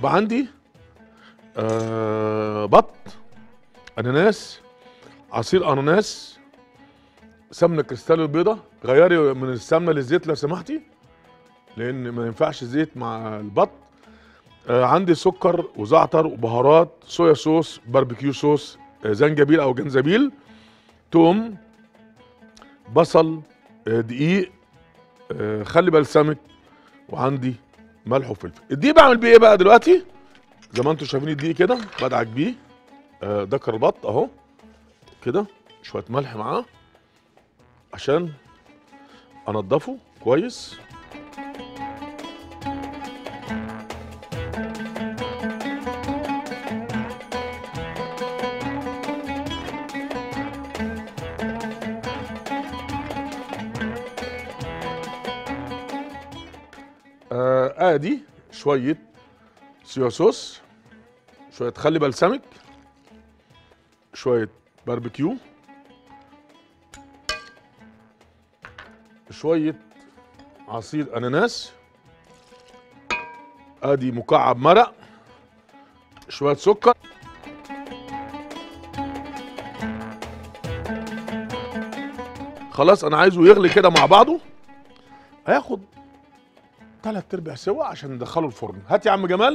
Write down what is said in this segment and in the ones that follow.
يبقى عندي آه بط اناناس عصير اناناس سمنه كريستال البيضه غيري من السمنه للزيت لو سمحتي لان ما ينفعش زيت مع البط آه عندي سكر وزعتر وبهارات صويا صوص باربيكيو صوص آه زنجبيل او جنزبيل توم بصل آه دقيق آه خلي بلسمك وعندي ملح وفلفل الدقيق بعمل بيه ايه بقى دلوقتي زي ما انتم شايفين الدقيق كده بدعك بيه آه دكر البط اهو كده شويه ملح معاه عشان انضفه كويس آه ادي شويه صويا صوص شويه خلي بلسمك شويه باربيكيو شويه عصير اناناس ادي مكعب مرق شويه سكر خلاص انا عايزه يغلي كده مع بعضه هياخد تلات ارباع سوا عشان ندخله الفرن هات يا عم جمال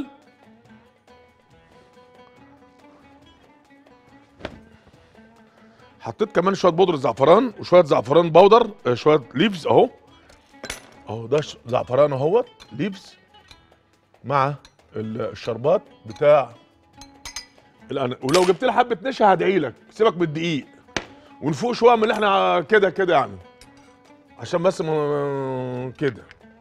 حطيت كمان شويه بودره زعفران وشويه زعفران بودر آه، شويه ليفز اهو اهو ده ش- زعفران اهوت ليفز مع ال- الشربات بتاع الأنا... ولو جبت لي حبه نشا هدعي لك سيبك من الدقيق ونفوق شويه من اللي احنا كده كده يعني عشان بس ما كده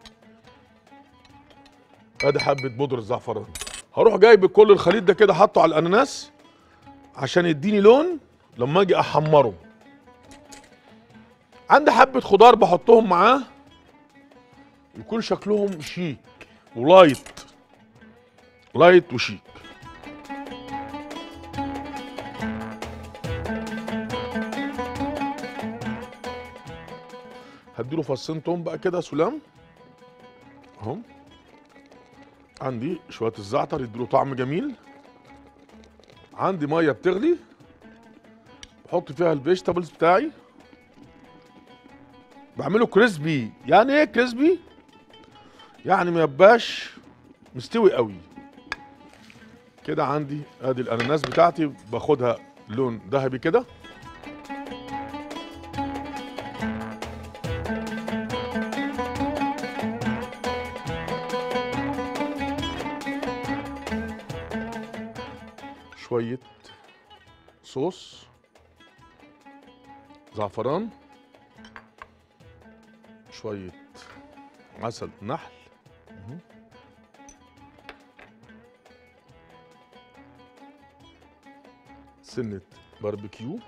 ادي حبه بودره زعفران هروح جايب كل الخليط ده كده حاطه على الاناناس عشان يديني لون لما اجي احمره عندي حبه خضار بحطهم معاه يكون شكلهم شيك ولايت لايت وشيك هديله فصين توم بقى كده سلام اهو عندي شويه الزعتر يديله طعم جميل عندي ميه بتغلي بحط فيها الفيجيتابلز بتاعي بعمله كريسبي يعني ايه كريسبي يعني ما يبقاش مستوي قوي كده عندي ادي الاناناس بتاعتي باخدها لون ذهبي كده شوية صوص زعفران شوية عسل نحل مهم. سنة باربيكيو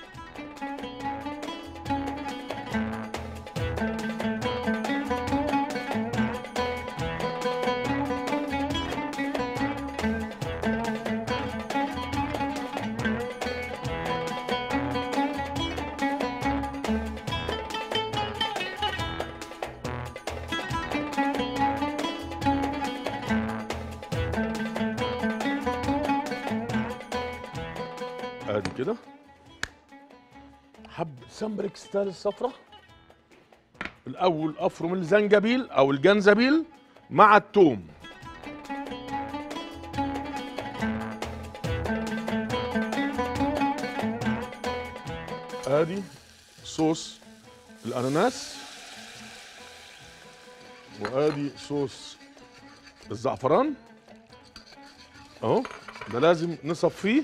ادي كده حب سمبريك ستار الصفرة الاول افرم الزنجبيل او الجنزبيل مع الثوم ادي صوص الاناناس وادي صوص الزعفران اهو ده لازم نصفيه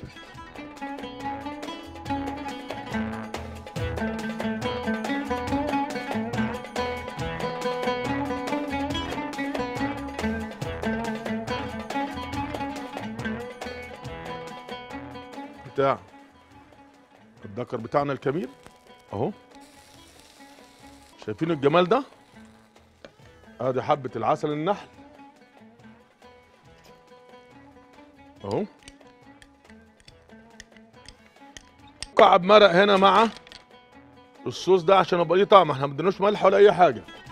بتاع الدكر بتاعنا الكبير اهو شايفين الجمال ده ادي حبة العسل النحل اهو مكعب مرق هنا مع الصوص ده عشان يبقى ليه طعم احنا ما اديناش ملح ولا اي حاجه